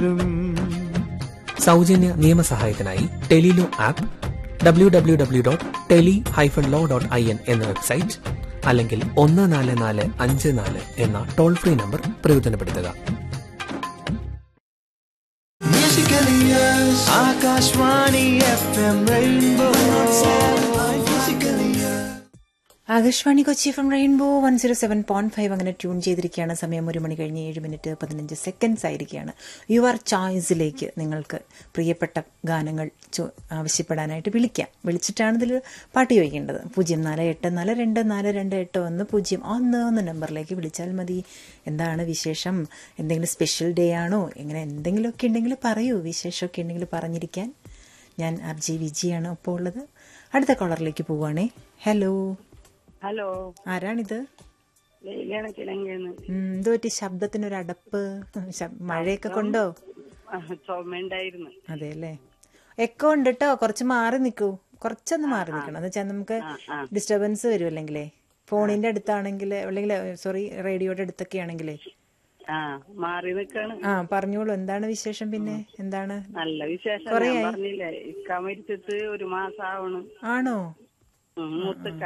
സൗജന്യ നിയമസഹായത്തിനായി Tele Law app W W W dot tele hyphen law dot I N എന്ന website അല്ലെങ്കിൽ ഒന്ന് നാല് നാല് അഞ്ച് നാല് എന്ന ടോൾ ഫ്രീ നമ്പർ പ്രയോജനപ്പെടുത്തുക Musically yours. Akashvani FM Rainbow. Musically yours. Akashvani Kochi from Rainbow one zero seven point five അങ്ങനെ ട്യൂൺ ചെയ്തിരിക്കുകയാണ് സമയം ഒരു മണി കഴിഞ്ഞ് ഏഴ് മിനിറ്റ് പതിനഞ്ച് സെക്കൻഡ്സ് ആയിരിക്കുകയാണ് യുവർ ചോയ്സിലേക്ക് നിങ്ങൾക്ക് പ്രിയപ്പെട്ട ഗാനങ്ങൾ ചോ- ആവശ്യപ്പെടാനായിട്ട് വിളിക്കാം വിളിച്ചിട്ടാണ് ഇതിൽ പാട്ട് ചോദിക്കേണ്ടത് പൂജ്യം നാല് എട്ട് നാല് രണ്ട് നാല് രണ്ട് എട്ട് ഒന്ന് പൂജ്യം ഒന്ന് എന്ന നമ്പറിലേക്ക് വിളിച്ചാൽ മതി എന്താണ് വിശേഷം എന്തെങ്കിലും സ്പെഷ്യൽ ഡേ ആണോ ഇങ്ങനെ എന്തെങ്കിലുമൊക്കെ ഉണ്ടെങ്കിൽ പറയൂ വിശേഷമൊക്കെ ഉണ്ടെങ്കിൽ പറഞ്ഞിരിക്കാൻ ഞാൻ ആർ ജി വിജിയാണ് ഇപ്പോൾ ഉള്ളത് അടുത്ത കോളറിലേക്ക് പോവുകയാണേ ഹലോ ഹലോ ആരാണിത് ലൈലയാണ് കിളങ്കേന്ന് ഉം, എന്ത് പറ്റി ശബ്ദത്തിനൊരു അടപ്പ് ശബ്- മഴയൊക്കെ കൊണ്ടോ ചുമയുണ്ടായിരുന്നു അതെ അല്ലേ എക്കോ ഉണ്ട് കേട്ടോ കുറച്ച് മാറി നിൽക്കൂ കുറച്ചൊന്ന് മാറി നിൽക്കണം എന്ന് വെച്ചാൽ നമുക്ക് ഡിസ്റ്റർബൻസ് വരും അല്ലെങ്കിലേ ഫോണിന്റെ അടുത്താണെങ്കിൽ അല്ലെങ്കിൽ സോറി റേഡിയോയുടെ അടുത്തൊക്കെ ആണെങ്കിലേ ആ മാറി നിക്കാണ് ആ പറഞ്ഞോളൂ എന്താണ് വിശേഷം പിന്നെ എന്താണ് നല്ല വിശേഷം ഞാൻ കൊറേയായി? പറഞ്ഞില്ലേ ഇക്ക മരിച്ചിട്ട് ഒരു മാസം ആവണം ആണോ ഉം, മൂത്തക്ക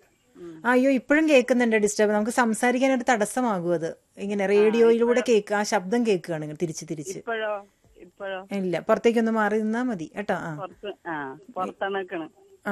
ആ, അയ്യോ ഇപ്പോഴും കേൾക്കുന്നുണ്ട് ഡിസ്റ്റർബ് നമുക്ക് സംസാരിക്കാൻ ഒരു തടസ്സമാകും അത് ഇങ്ങനെ റേഡിയോയിലൂടെ കേൾക്കുക ആ ശബ്ദം കേൾക്കുകയാണ് ഇങ്ങനെ തിരിച്ച് തിരിച്ച് ഇപ്പോഴോ ഇപ്പോഴോ ഇല്ല പുറത്തേക്കൊന്ന് മാറി നിന്നാ മതി കേട്ടോ ആ പുറത്ത് ആ പുറത്താണ് നിക്കണ് ആ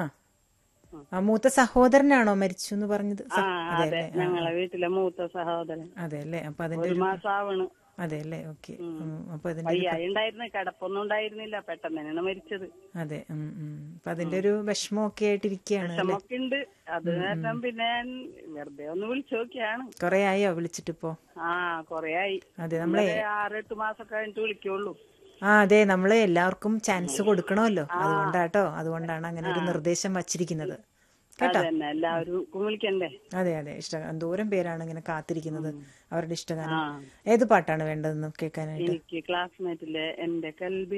ആ മൂത്ത സഹോദരനാണോ മരിച്ചു എന്ന് പറഞ്ഞത് ആ സ- അതെ അതെ അല്ലേ ആ, ഞങ്ങളെ വീട്ടിലെ മൂത്ത സഹോദരൻ അതെ അല്ലേ അപ്പൊ അതിന്റെ ഒരു ഒരു മാസം ആവണ് അതെ അല്ലേ ഓക്കെ അപ്പൊ അതിന്റെ ഒരു- വയ്യായി ഉണ്ടായിരുന്നു കിടപ്പൊന്നും ഉണ്ടായിരുന്നില്ല പെട്ടെന്ന് തന്നെയാണ് മരിച്ചത് അതെ ഉം, ഉം. അപ്പൊ അതിന്റെ ഒരു വിഷമമൊക്കെ ആയിട്ടിരിക്കുകയാണ് അല്ലേ വിഷമൊക്കെ ഉണ്ട് അത് കാരണം പിന്നെ ഞാൻ വെറുതെ ഒന്ന് വിളിച്ചു നോക്കിയാണ് കൊറേ ആയോ വിളിച്ചിട്ടിപ്പോ ആ കൊറേ ആയി അതെ നമ്മളെ ഇന്നലെ ആറെട്ട് മാസം കഴിഞ്ഞിട്ട് വിളിക്കുള്ളൂ ആ അതെ നമ്മള് എല്ലാവർക്കും ചാൻസ് കൊടുക്കണമല്ലോ അതുകൊണ്ടാട്ടോ അതുകൊണ്ടാണ് അങ്ങനെ ഒരു നിർദ്ദേശം വച്ചിരിക്കുന്നത് കേട്ടോ അതന്നെ എല്ലാവരും വിളിക്കണ്ടേ അതെ അതെ ഇഷ്ട എന്തോരം പേരാണ് ഇങ്ങനെ കാത്തിരിക്കുന്നത് അവരുടെ ഇഷ്ടഗാനം ഏത് പാട്ടാണ് വേണ്ടതെന്ന് കേൾക്കാനായിട്ട് എനിക്ക് ക്ലാസ്മേറ്റിലെ എന്റെ കൽബി